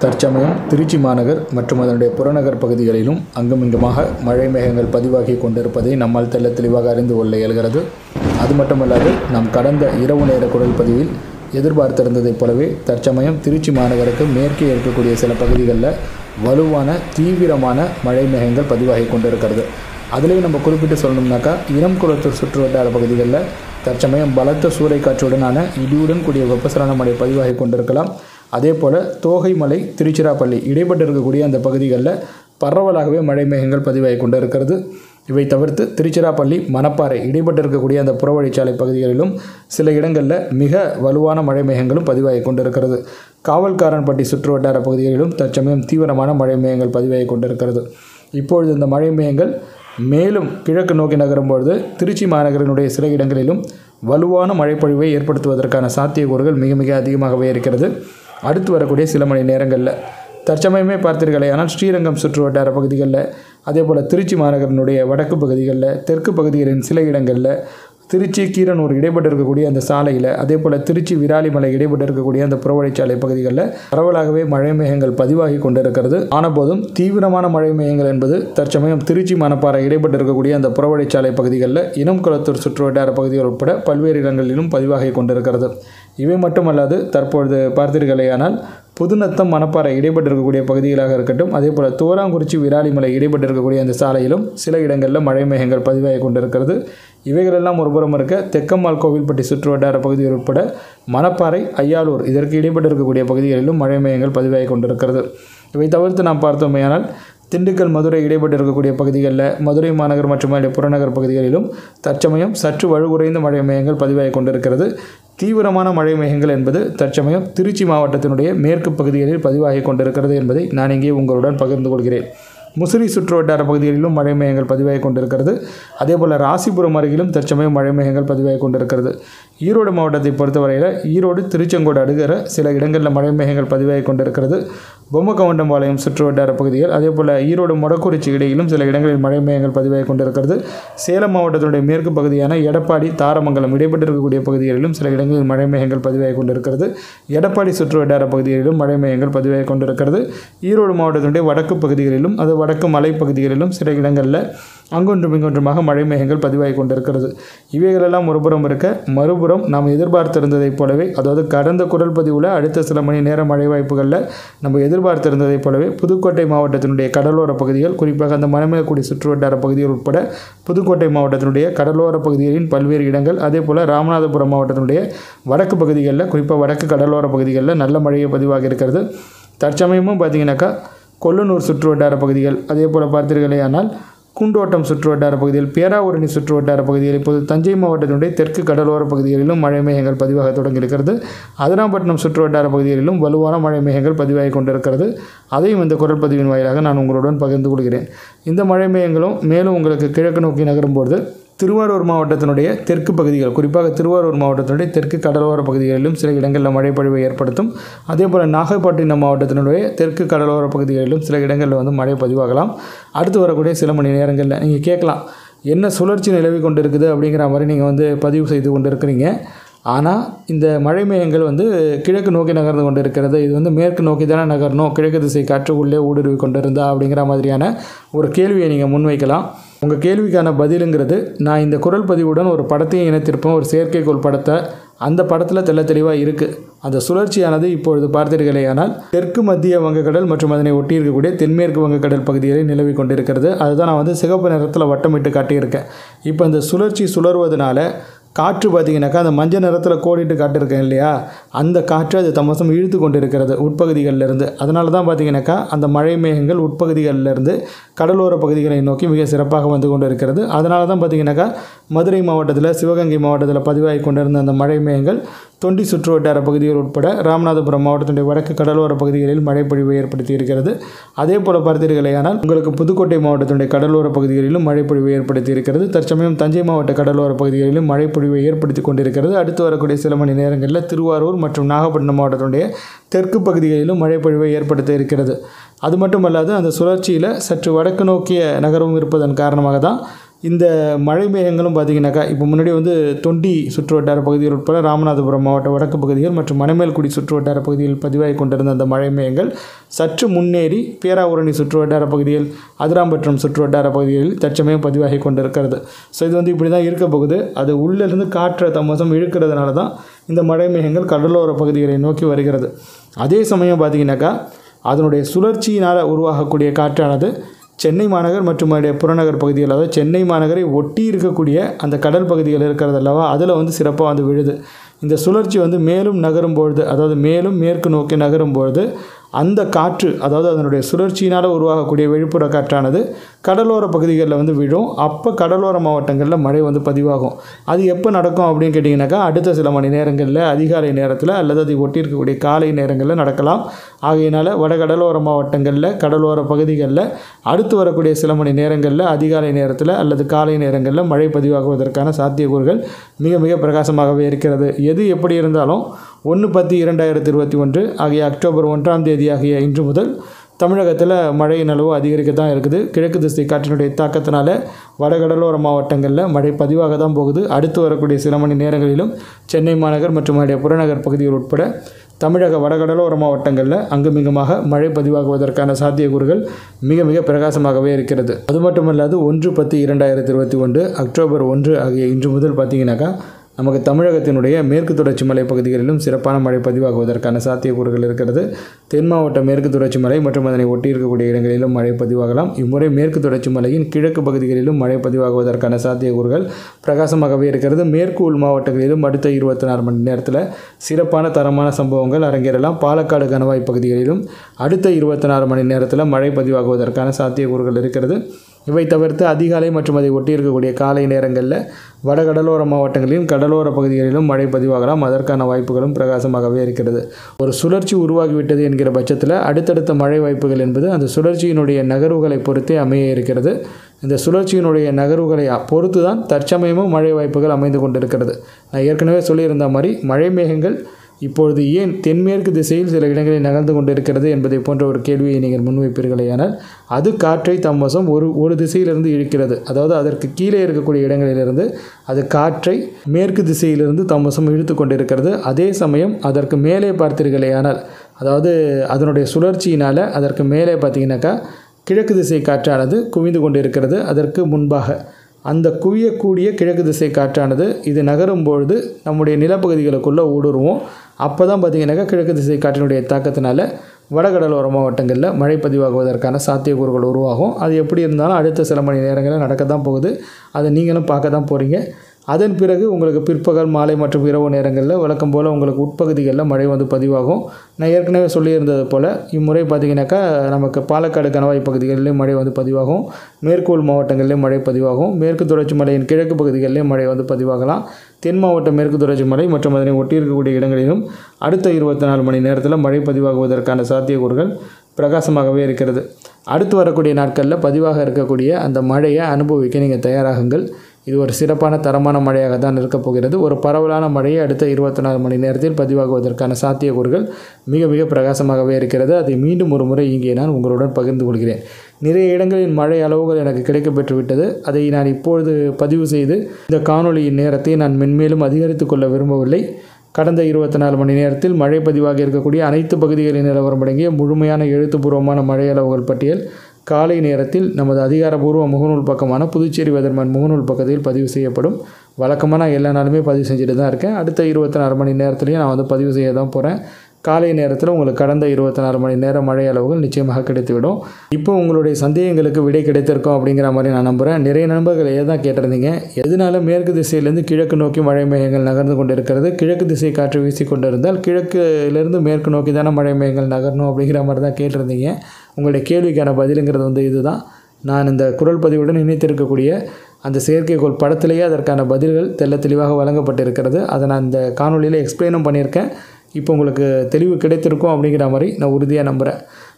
தற்சமயம் திருச்சி மாநகர் மற்றும் அதனுடைய புறநகர் பகுதிகளிலும் அங்குமிங்குமாக மழை மேகங்கள் பதிவாகி கொண்டிருப்பதை நம்மால் தெள்ள தெளிவாக அறிந்து கொள்ள இயல்கிறது அது மட்டுமல்லாது நாம் கடந்த இரவு நேர குரல் பதிவில் எதிர்பார்த்திருந்ததைப் போலவே தற்சமயம் திருச்சி மாநகருக்கு மேற்கே இருக்கக்கூடிய சில பகுதிகளில் வலுவான தீவிரமான மழை மேகங்கள் பதிவாகி கொண்டிருக்கிறது அதுலேயும் நம்ம குறிப்பிட்டு சொல்லணும்னாக்கா இனம் குளத்தூர் சுற்றுவட்டார பகுதிகளில் தற்சமயம் பலத்த சூறைக்காற்றுடனான இடியுடன் கூடிய வெப்பசலன மழை பதிவாகி கொண்டிருக்கலாம் அதே போல் தோகைமலை திருச்சிராப்பள்ளி இடைப்பட்டு இருக்கக்கூடிய அந்த பகுதிகளில் பரவலாகவே மழை மேகங்கள் பதிவாகி கொண்டிருக்கிறது இவை தவிர்த்து திருச்சிராப்பள்ளி மணப்பாறை இடைப்பட்டு இருக்கக்கூடிய அந்த புறவழிச்சாலை பகுதிகளிலும் சில இடங்களில் மிக வலுவான மழை மேகங்களும் பதிவாகி கொண்டிருக்கிறது காவல்காரன்பட்டி சுற்றுவட்டார பகுதிகளிலும் தற்சமயம் தீவிரமான மழை மேகங்கள் பதிவாகி கொண்டிருக்கிறது இப்பொழுது இந்த மழை மேகங்கள் மேலும் கிழக்கு நோக்கி நகரும் பொழுது திருச்சி மாநகரினுடைய சில இடங்களிலும் வலுவான மழைப்பொழிவை ஏற்படுத்துவதற்கான சாத்தியக்கூறுகள் மிக மிக அதிகமாகவே இருக்கிறது அடுத்து வரக்கூடிய சில மணி நேரங்களில் தற்சமயமே பார்த்தீர்களே ஆனால் ஸ்ரீரங்கம் சுற்று வட்டார பகுதிகளில் அதே போல் திருச்சி மாநகரினுடைய வடக்கு பகுதிகளில் தெற்கு பகுதிகளின் சில இடங்களில் திருச்சி கீரனூர் இடைப்பட்டு இருக்கக்கூடிய அந்த சாலையில் அதே போல் திருச்சி விராலிமலை இடைப்பட்டு இருக்கக்கூடிய அந்த புறவழிச்சாலை பகுதிகளில் பரவலாகவே மழை மேகங்கள் பதிவாகி கொண்டிருக்கிறது ஆனபோதும் தீவிரமான மழை மேகங்கள் என்பது தற்சமயம் திருச்சி மணப்பாறை இடைப்பட்டு இருக்கக்கூடிய அந்த புறவழிச்சாலை பகுதிகளில் இனம் குளத்தூர் சுற்றுவட்டார பகுதிகள் உட்பட பல்வேறு இடங்களிலும் பதிவாகி கொண்டிருக்கிறது இவை மட்டுமல்லாது தற்பொழுது பார்த்தீர்களேயானால் புதுநத்தம் மணப்பாறை இடைப்பட்டு இருக்கக்கூடிய பகுதிகளாக இருக்கட்டும் அதே போல் தோராங்குறிச்சி விராலிமலை இடைப்பட்டு இருக்கக்கூடிய அந்த சாலையிலும் சில இடங்களில் மழை மேகங்கள் பதிவாகி கொண்டிருக்கிறது இவைகளெல்லாம் ஒருபுறம் இருக்க தெக்கம்மாள் கோவில்பட்டி சுற்றுவட்டார பகுதிகள் உட்பட மணப்பாறை ஐயாலூர் இதற்கு இடைப்பட்டு இருக்கக்கூடிய பகுதிகளிலும் மழை மேகங்கள் பதிவாகி கொண்டிருக்கிறது இவை தவிர்த்து நாம் பார்த்தோமேயானால் திண்டுக்கல் மதுரை இடைப்பட்டு இருக்கக்கூடிய பகுதிகளில் மதுரை மாநகர் மற்றும் அதனுடைய புறநகர் பகுதிகளிலும் தற்சமயம் சற்று வலுகுறைந்த மழை மேகங்கள் பதிவாகி கொண்டிருக்கிறது தீவிரமான மழை மேகங்கள் என்பது தற்சமயம் திருச்சி மாவட்டத்தினுடைய மேற்கு பகுதிகளில் பதிவாகி கொண்டிருக்கிறது என்பதை நான் இங்கே உங்களுடன் பகிர்ந்து கொள்கிறேன் முசிறி சுற்றுவட்டார பகுதிகளிலும் மழை மேகங்கள் பதிவாகி கொண்டிருக்கிறது அதே போல் ராசிபுரம் அருகிலும் தற்சமயம் மழை மேகங்கள் பதிவாகி கொண்டிருக்கிறது ஈரோடு மாவட்டத்தை பொறுத்தவரையில் ஈரோடு திருச்செங்கோடு அடுகிற சில இடங்களில் மழை மேகங்கள் பதிவாகி கொண்டிருக்கிறது பொம்மக்கவுண்டம்பாளையம் சுற்றுவட்டார பகுதிகள் அதே போல் ஈரோடு மொடக்குறிச்சி இடையிலும் சில இடங்களில் மழை மேகங்கள் பதிவாகி கொண்டிருக்கிறது சேலம் மாவட்டத்தினுடைய மேற்கு பகுதியான எடப்பாடி தாரமங்கலம் இடைப்பட்டு இருக்கக்கூடிய பகுதிகளிலும் சில இடங்களில் மழை மேகங்கள் பதிவாகி கொண்டிருக்கிறது எடப்பாடி சுற்றுவட்டார பகுதிகளிலும் மழை மேகங்கள் பதிவாகி கொண்டிருக்கிறது ஈரோடு மாவட்டத்தினுடைய வடக்கு பகுதிகளிலும் அது வடக்கு மலைப்பகுதிகளிலும் சில இடங்களில் அங்கொன்றும் இங்கொன்றுமாக மழை மேகங்கள் பதிவாகி கொண்டிருக்கிறது இவைகளெல்லாம் ஒருபுறம் இருக்க மறுபுறம் நாம் எதிர்பார்த்திருந்ததைப் போலவே அதாவது கடந்த குரல் பதிவில் அடுத்த சில மணி நேர மழை வாய்ப்புகளில் நம்ம எதிர்பார்த்திருந்ததைப் போலவே புதுக்கோட்டை மாவட்டத்தினுடைய கடலோர பகுதிகள் குறிப்பாக அந்த மணமேல்குடி சுற்றுவட்டார பகுதிகள் உட்பட புதுக்கோட்டை மாவட்டத்தினுடைய கடலோர பகுதிகளின் பல்வேறு இடங்கள் அதே போல் ராமநாதபுரம் மாவட்டத்தினுடைய வடக்கு பகுதிகளில் குறிப்பாக வடக்கு கடலோர பகுதிகளில் நல்ல மழையை பதிவாகி இருக்கிறது தற்சமயமும் பார்த்தீங்கன்னாக்கா கொல்லனூர் சுற்றுவட்டார பகுதிகள் அதே போல் பார்த்தீர்களேயானால் குண்டோட்டம் சுற்றுவட்டார பகுதிகள் பேராவூரணி சுற்றுவட்டார பகுதிகள் இப்போது தஞ்சை மாவட்டத்தினுடைய தெற்கு கடலோர பகுதிகளிலும் மழை மேகங்கள் பதிவாக தொடங்கியிருக்கிறது அதிராம்பட்டினம் சுற்றுவட்டார பகுதிகளிலும் வலுவான மழை மேகங்கள் பதிவாகி கொண்டிருக்கிறது அதையும் இந்த குரல் பதிவின் வாயிலாக நான் உங்களுடன் பகிர்ந்து கொள்கிறேன் இந்த மழை மேகங்களும் மேலும் உங்களுக்கு கிழக்கு நோக்கி நகரும்போது திருவாரூர் மாவட்டத்தினுடைய தெற்கு பகுதிகள் குறிப்பாக திருவாரூர் மாவட்டத்தினுடைய தெற்கு கடலோர பகுதிகளிலும் சில இடங்களில் மழைப்பொழிவை ஏற்படுத்தும் அதே போல் நாகப்பட்டினம் மாவட்டத்தினுடைய தெற்கு கடலோர பகுதிகளிலும் சில இடங்களில் வந்து மழை பதிவாகலாம் அடுத்து வரக்கூடிய சில மணி நேரங்களில் நீங்கள் கேட்கலாம் என்ன சுழற்சி நிலவி கொண்டு இருக்குது அப்படிங்கிற மாதிரி நீங்கள் வந்து பதிவு செய்து கொண்டு இருக்கிறீங்க ஆனால் இந்த மழை மேகங்கள் வந்து கிழக்கு நோக்கி நகர்ந்து கொண்டு இருக்கிறது இது வந்து மேற்கு நோக்கி தானே நகரணும் கிழக்கு திசை காற்று உள்ளே ஊடுருவி கொண்டிருந்தா அப்படிங்கிற மாதிரியான ஒரு கேள்வியை நீங்கள் முன்வைக்கலாம் உங்கள் கேள்விக்கான பதிலுங்கிறது நான் இந்த குரல் பதிவுடன் ஒரு படத்தையும் இணைத்திருப்பேன் ஒரு செயற்கைக்கோள் படத்தை அந்த படத்தில் தெள்ள தெளிவாக இருக்குது அந்த சுழற்சியானது இப்பொழுது பார்த்தீர்களேயானால் தெற்கு மத்திய வங்கக்கடல் மற்றும் அதனை ஒட்டி இருக்கக்கூடிய தென்மேற்கு வங்கக்கடல் பகுதிகளில் நிலவி கொண்டிருக்கிறது அதுதான் நான் வந்து சிகப்பு நிறத்தில் வட்டமிட்டு காட்டியிருக்கேன் இப்போ இந்த சுழற்சி சுழறுவதனால காற்று பார்த்தீங்கன்னாக்கா அந்த மஞ்சள் நிறத்தில் கோடிட்டு காட்டிருக்கேன் இல்லையா அந்த காற்று அது தமசம் இழுத்து கொண்டு இருக்கிறது உட்பகுதிகளிலிருந்து அதனால தான் பார்த்தீங்கன்னாக்கா அந்த மழை மேகங்கள் உட்பகுதிகளிலிருந்து கடலோர பகுதிகளை நோக்கி மிக சிறப்பாக வந்து கொண்டு இருக்கிறது அதனால தான் பார்த்தீங்கன்னாக்கா மதுரை மாவட்டத்தில் சிவகங்கை மாவட்டத்தில் பதிவாகி கொண்டிருந்த அந்த மழை மேகங்கள் தொண்டி சுற்றுவட்டார பகுதிகள் உட்பட ராமநாதபுரம் மாவட்டத்தினுடைய வடக்கு கடலோர பகுதிகளில் மழைப்பொழிவை ஏற்படுத்தி இருக்கிறது அதே போல் பார்த்தீர்களேயானால் உங்களுக்கு புதுக்கோட்டை மாவட்டத்தினுடைய கடலோர பகுதிகளிலும் மழைப்பொழிவை ஏற்படுத்தி இருக்கிறது தற்சமயம் தஞ்சை மாவட்ட கடலோர பகுதிகளிலும் மழைப்பொழிவை ஏற்படுத்தி கொண்டிருக்கிறது அடுத்து வரக்கூடிய சில மணி நேரங்களில் திருவாரூர் மற்றும் நாகப்பட்டினம் மாவட்டத்தினுடைய தெற்கு பகுதிகளிலும் மழைப்பொழிவை ஏற்படுத்த இருக்கிறது அது மட்டுமல்லாது அந்த சுழற்சியில் சற்று வடக்கு நோக்கிய நகரமும் இருப்பதன் காரணமாக தான் இந்த மழை மேகங்களும் பார்த்திங்கனாக்கா இப்போ முன்னாடி வந்து தொண்டி சுற்று வட்டார பகுதிகள் உட்பட ராமநாதபுரம் மாவட்ட வடக்கு பகுதிகள் மற்றும் மணமேல்குடி சுற்று வட்டார பகுதியில் பதிவாகி கொண்டிருந்த அந்த மழை மேகங்கள் சற்று முன்னேறி பேராவூரணி சுற்று வட்டார பகுதிகள் அதிராம்பற்றம் சுற்று வட்டார பகுதிகளில் தற்சமயம் பதிவாகி கொண்டிருக்கிறது ஸோ இது வந்து இப்படி தான் இருக்க போகுது அது உள்ளிருந்து காற்றை தம்மசம் இழுக்கிறதுனால தான் இந்த மழை மேகங்கள் கடலோர பகுதிகளை நோக்கி வருகிறது அதே சமயம் பார்த்திங்கனாக்கா அதனுடைய சுழற்சியினால் உருவாகக்கூடிய காற்றானது சென்னை மாநகர் மற்றும் அதனுடைய புறநகர் பகுதிகள் அதாவது சென்னை மாநகரை ஒட்டி இருக்கக்கூடிய அந்த கடல் பகுதிகள் இருக்கிறது அல்லவா அதில் வந்து சிறப்பாக வந்து விழுது இந்த சுழற்சி வந்து மேலும் நகரும் பொழுது அதாவது மேலும் மேற்கு நோக்கி நகரும் பொழுது அந்த காற்று அதாவது அதனுடைய சுழற்சியினால் உருவாகக்கூடிய வெளிப்புற காற்றானது கடலோர பகுதிகளில் வந்து விழும் அப்போ கடலோர மாவட்டங்களில் மழை வந்து பதிவாகும் அது எப்போ நடக்கும் அப்படின்னு கேட்டிங்கனாக்கா அடுத்த சில மணி நேரங்களில் அதிகாலை நேரத்தில் அல்லது அதை ஒட்டி இருக்கக்கூடிய காலை நேரங்களில் நடக்கலாம் ஆகையினால் வட கடலோர மாவட்டங்களில் கடலோர பகுதிகளில் அடுத்து வரக்கூடிய சில மணி நேரங்களில் அதிகாலை நேரத்தில் அல்லது காலை நேரங்களில் மழை பதிவாகுவதற்கான சாத்தியக்கூறுகள் மிக மிக பிரகாசமாகவே இருக்கிறது எது எப்படி இருந்தாலும் ஒன்று பத்து இரண்டாயிரத்தி இருபத்தி ஒன்று ஆகிய அக்டோபர் ஒன்றாம் தேதி ஆகிய இன்று முதல் தமிழகத்தில் மழையின் அளவு அதிகரிக்க தான் இருக்குது கிழக்கு திசை காற்றினுடைய தாக்கத்தினால வடகடலோர மாவட்டங்களில் மழை பதிவாக தான் போகுது அடுத்து வரக்கூடிய சில மணி நேரங்களிலும் சென்னை மாநகர் மற்றும் அதனுடைய புறநகர் பகுதிகள் உட்பட தமிழக வடகடலோர மாவட்டங்களில் அங்குமிங்குமாக மழை பதிவாகுவதற்கான சாத்தியக்கூறுகள் மிக மிக பிரகாசமாகவே இருக்கிறது அது மட்டுமல்லாது ஒன்று பத்து இரண்டாயிரத்தி இருபத்தி ஒன்று அக்டோபர் ஒன்று ஆகிய இன்று முதல் பார்த்தீங்கன்னாக்கா நமக்கு தமிழகத்தினுடைய மேற்கு தொடர்ச்சி மலை பகுதிகளிலும் சிறப்பான மழை பதிவாகுவதற்கான சாத்தியக்கூறுகள் இருக்கிறது தென் மாவட்ட மேற்கு தொடர்ச்சி மலை மற்றும் அதனை ஒட்டி இருக்கக்கூடிய இடங்களிலும் மழை பதிவாகலாம் இம்முறை மேற்கு தொடர்ச்சி மலையின் கிழக்கு பகுதிகளிலும் மழை பதிவாகுவதற்கான சாத்தியக்கூறுகள் பிரகாசமாகவே இருக்கிறது மேற்கு உள் மாவட்டங்களிலும் அடுத்த இருபத்தி நாலு மணி நேரத்தில் சிறப்பான தரமான சம்பவங்கள் அரங்கேறலாம் பாலக்காடு கணவாய் பகுதிகளிலும் அடுத்த இருபத்தி நாலு மணி நேரத்தில் மழை பதிவாகுவதற்கான சாத்தியக்கூறுகள் இருக்கிறது இவை தவிர்த்து அதிகாலை மற்றும் அதை ஒட்டி இருக்கக்கூடிய காலை நேரங்களில் வடகடலோர மாவட்டங்களிலும் கடலோர பகுதிகளிலும் மழை பதிவாகலாம் அதற்கான வாய்ப்புகளும் பிரகாசமாகவே இருக்கிறது ஒரு சுழற்சி உருவாகிவிட்டது என்கிற பட்சத்தில் அடுத்தடுத்த மழை வாய்ப்புகள் என்பது அந்த சுழற்சியினுடைய நகர்வுகளை பொறுத்தே அமைய இருக்கிறது இந்த சுழற்சியினுடைய நகர்வுகளை பொறுத்து தான் தற்சமயமும் மழை வாய்ப்புகள் அமைந்து கொண்டிருக்கிறது நான் ஏற்கனவே சொல்லியிருந்த மாதிரி மழை மேகங்கள் இப்பொழுது ஏன் தென்மேற்கு திசையில் சில இடங்களில் நகர்ந்து கொண்டிருக்கிறது என்பதை போன்ற ஒரு கேள்வியை நீங்கள் முன்வைப்பீர்களேயானால் அது காற்றை தம் வசம் ஒரு ஒரு திசையிலிருந்து இழுக்கிறது அதாவது அதற்கு கீழே இருக்கக்கூடிய இடங்களிலிருந்து அது காற்றை மேற்கு திசையிலிருந்து தம் வசம் இழுத்து கொண்டிருக்கிறது அதே சமயம் அதற்கு மேலே பார்த்தீர்களேயானால் அதாவது அதனுடைய சுழற்சியினால் அதற்கு மேலே பார்த்தீங்கன்னாக்கா கிழக்கு திசை காற்றானது குவிந்து கொண்டிருக்கிறது அதற்கு முன்பாக அந்த குவியக்கூடிய கிழக்கு திசை காற்றானது இது நகரும் பொழுது நம்முடைய நிலப்பகுதிகளுக்குள்ளே ஊடுருவோம் அப்போ தான் பார்த்திங்கனாக்கா கிழக்கு திசை காற்றினுடைய தாக்கத்தினால வடகடலோர மாவட்டங்களில் மழை பதிவாகுவதற்கான சாத்தியக்கூறுகள் உருவாகும் அது எப்படி இருந்தாலும் அடுத்த சில மணி நேரங்களில் நடக்க தான் போகுது அதை நீங்களும் பார்க்க தான் போகிறீங்க அதன் பிறகு உங்களுக்கு பிற்பகல் மாலை மற்றும் இரவு நேரங்களில் வழக்கம் போல் உங்களுக்கு உட்பகுதிகளில் மழை வந்து பதிவாகும் நான் ஏற்கனவே சொல்லியிருந்தது போல் இம்முறை பார்த்திங்கனாக்கா நமக்கு பாலக்காடு கணவாய் பகுதிகளிலும் மழை வந்து பதிவாகும் மேற்கோள் மாவட்டங்களிலும் மழை பதிவாகும் மேற்கு தொடர்ச்சி மலையின் கிழக்கு பகுதிகளிலும் மழை வந்து பதிவாகலாம் தென் மாவட்ட மேற்கு தொடர்ச்சி மலை மற்றும் அதனை ஒட்டி இருக்கக்கூடிய இடங்களிலும் அடுத்த இருபத்தி நாலு மணி நேரத்தில் மழை பதிவாகுவதற்கான சாத்தியக்கூறுகள் பிரகாசமாகவே இருக்கிறது அடுத்து வரக்கூடிய நாட்களில் பதிவாக இருக்கக்கூடிய அந்த மழையை அனுபவிக்க நீங்கள் தயாராகுங்கள் இது ஒரு சிறப்பான தரமான மழையாக தான் இருக்கப் போகிறது ஒரு பரவலான மழையை அடுத்த இருபத்தி நாலு மணி நேரத்தில் பதிவாகுவதற்கான சாத்தியக்கூறுகள் மிக மிக பிரகாசமாகவே இருக்கிறது அதை மீண்டும் ஒரு முறை இங்கே நான் உங்களுடன் பகிர்ந்து கொள்கிறேன் நிறைய இடங்களில் மழை அளவுகள் எனக்கு கிடைக்கப்பெற்று விட்டது அதை நான் இப்பொழுது பதிவு செய்து இந்த காணொளியின் நேரத்தை நான் மென்மேலும் அதிகரித்து கொள்ள விரும்பவில்லை கடந்த இருபத்தி நாலு மணி நேரத்தில் மழை பதிவாக இருக்கக்கூடிய அனைத்து பகுதிகளின் நிலவரம் அடங்கிய முழுமையான எழுத்துப்பூர்வமான மழை அளவுகள் பட்டியல் காலை நேரத்தில் நமது அதிகாரப்பூர்வ முகநூல் பக்கமான புதுச்சேரி வெதர்மேன் முகநூல் பக்கத்தில் பதிவு செய்யப்படும் வழக்கமாக நான் எல்லா நாளுமே பதிவு செஞ்சுட்டு தான் இருக்கேன் அடுத்த இருபத்தி நாலு மணி நேரத்துலையும் நான் வந்து பதிவு செய்ய தான் போகிறேன் காலை நேரத்தில் உங்களுக்கு கடந்த இருபத்தி நாலு மணி நேரம் மழை அளவுகள் நிச்சயமாக கிடைத்துவிடும் இப்போ உங்களுடைய சந்தேகங்களுக்கு விடை கிடைத்திருக்கும் அப்படிங்கிற மாதிரி நான் நம்புகிறேன் நிறைய நண்பர்கள் ஏன் தான் கேட்டிருந்தீங்க எதனால மேற்கு திசையிலேருந்து கிழக்கு நோக்கி மழை மேகங்கள் நகர்ந்து கொண்டிருக்கிறது கிழக்கு திசை காற்று வீசி கொண்டிருந்தால் கிழக்கிலிருந்து மேற்கு நோக்கி தானே மழை மேகங்கள் நகரணும் அப்படிங்கிற மாதிரி தான் கேட்டிருந்தீங்க உங்களுடைய கேள்விக்கான பதிலுங்கிறது வந்து இதுதான் நான் இந்த குரல் பதிவுடன் இணைத்திருக்கக்கூடிய அந்த செயற்கைக்கோள் படத்திலேயே அதற்கான பதில்கள் தெள்ள தெளிவாக வழங்கப்பட்டிருக்கிறது அதை நான் இந்த காணொலியில் எக்ஸ்பிளைனும் பண்ணியிருக்கேன் இப்போ உங்களுக்கு தெளிவு கிடைத்திருக்கும் அப்படிங்கிற மாதிரி நான் உறுதியாக நம்புகிறேன்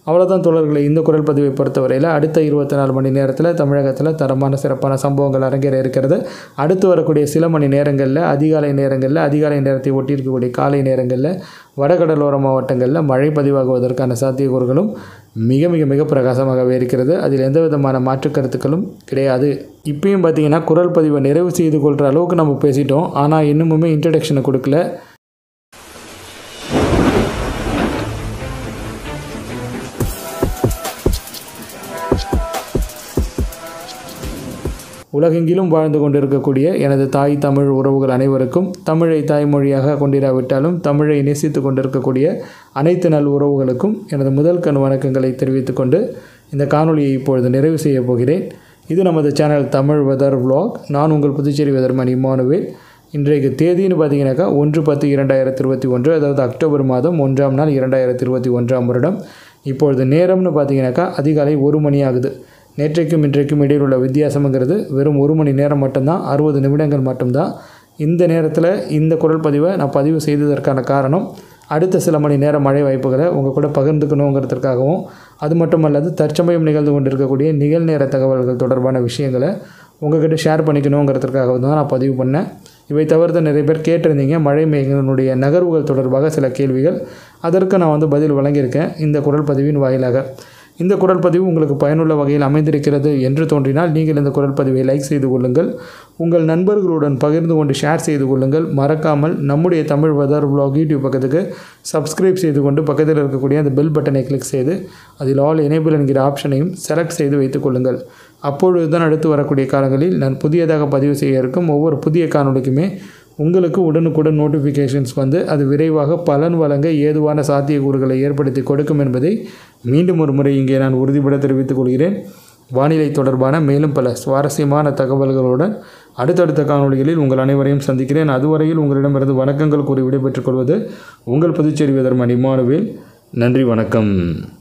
அவ்வளோதான் தோழர்களை இந்த குரல் பதிவை பொறுத்தவரையில் அடுத்த இருபத்தி நாலு மணி நேரத்தில் தமிழகத்தில் தரமான சிறப்பான சம்பவங்கள் அரங்கேற இருக்கிறது அடுத்து வரக்கூடிய சில மணி நேரங்களில் அதிகாலை நேரங்களில் அதிகாலை நேரத்தை ஒட்டி இருக்கக்கூடிய காலை நேரங்களில் வடகடலோர மாவட்டங்களில் மழை பதிவாகுவதற்கான சாத்தியக்கூறுகளும் மிக மிக மிக பிரகாசமாகவே இருக்கிறது அதில் எந்த விதமான மாற்று கருத்துக்களும் கிடையாது இப்பயும் பார்த்தீங்கன்னா குரல் பதிவை நிறைவு செய்து கொள்கிற அளவுக்கு நம்ம பேசிட்டோம் ஆனால் இன்னுமுமே இன்ட்ரடக்ஷனை கொடுக்கல உலகெங்கிலும் வாழ்ந்து கொண்டிருக்கக்கூடிய எனது தாய் தமிழ் உறவுகள் அனைவருக்கும் தமிழை தாய்மொழியாக கொண்டிராவிட்டாலும் தமிழை நேசித்து கொண்டிருக்கக்கூடிய அனைத்து நல் உறவுகளுக்கும் எனது முதல் கண் வணக்கங்களை தெரிவித்துக்கொண்டு இந்த காணொலியை இப்பொழுது நிறைவு செய்ய போகிறேன் இது நமது சேனல் தமிழ் வெதர் vlog நான் உங்கள் புதுச்சேரி வெதர்மன் இம்மானுவேல் இன்றைக்கு தேதின்னு பார்த்தீங்கன்னாக்கா ஒன்று பத்து இரண்டாயிரத்தி இருபத்தி ஒன்று அதாவது அக்டோபர் மாதம் ஒன்றாம் நாள் இரண்டாயிரத்தி இருபத்தி ஒன்றாம் வருடம் இப்பொழுது நேரம்னு பார்த்தீங்கன்னாக்கா அதிகாலை ஒரு மணி ஆகுது நேற்றைக்கும் இன்றைக்கும் இடையில் உள்ள வித்தியாசம்ங்கிறது வெறும் ஒரு மணி நேரம் மட்டும்தான் அறுபது நிமிடங்கள் மட்டும்தான் இந்த நேரத்தில் இந்த குரல் பதிவை நான் பதிவு செய்ததற்கான காரணம் அடுத்த சில மணி நேர மழை வாய்ப்புகளை உங்கள் கூட பகிர்ந்துக்கணுங்கிறதுக்காகவும் அது மட்டும் அல்லாது தற்சமயம் நிகழ்ந்து கொண்டிருக்கக்கூடிய நிகழ்நேர தகவல்கள் தொடர்பான விஷயங்களை உங்ககிட்ட ஷேர் பண்ணிக்கணுங்கிறதுக்காகவும் தான் நான் பதிவு பண்ணேன் இவை தவிர்த்து நிறைய பேர் கேட்டிருந்தீங்க மழை மேகங்களுடைய நகர்வுகள் தொடர்பாக சில கேள்விகள் அதற்கு நான் வந்து பதில் வழங்கியிருக்கேன் இந்த குரல் பதிவின் வாயிலாக இந்த குரல் பதிவு உங்களுக்கு பயனுள்ள வகையில் அமைந்திருக்கிறது என்று தோன்றினால் நீங்கள் இந்த குரல் பதிவை லைக் செய்து கொள்ளுங்கள் உங்கள் நண்பர்களுடன் பகிர்ந்து கொண்டு ஷேர் செய்து கொள்ளுங்கள் மறக்காமல் நம்முடைய தமிழ் வெதர் vlog யூடியூப் பக்கத்துக்கு சப்ஸ்கிரைப் செய்து கொண்டு பக்கத்தில் இருக்கக்கூடிய அந்த பெல் பட்டனை கிளிக் செய்து அதில் ஆல் எனேபிள் என்கிற ஆப்ஷனையும் செலக்ட் செய்து வைத்துக் கொள்ளுங்கள் அப்பொழுது தான் அடுத்து வரக்கூடிய காலங்களில் நான் புதியதாக பதிவு செய்ய இருக்கும் ஒவ்வொரு புதிய காணொளிக்குமே உங்களுக்கு உடனுக்குடன் நோட்டிஃபிகேஷன்ஸ் வந்து அது விரைவாக பலன் வழங்க ஏதுவான சாத்தியக்கூறுகளை ஏற்படுத்தி கொடுக்கும் என்பதை மீண்டும் ஒரு முறை இங்கே நான் உறுதிபட தெரிவித்துக் கொள்கிறேன் வானிலை தொடர்பான மேலும் பல சுவாரஸ்யமான தகவல்களுடன் அடுத்தடுத்த காணொளிகளில் உங்கள் அனைவரையும் சந்திக்கிறேன் அதுவரையில் உங்களிடமிருந்து வணக்கங்கள் கூறி விடைபெற்றுக் கொள்வது உங்கள் புதுச்சேரி விதர்மன் இமானுவேல் நன்றி வணக்கம்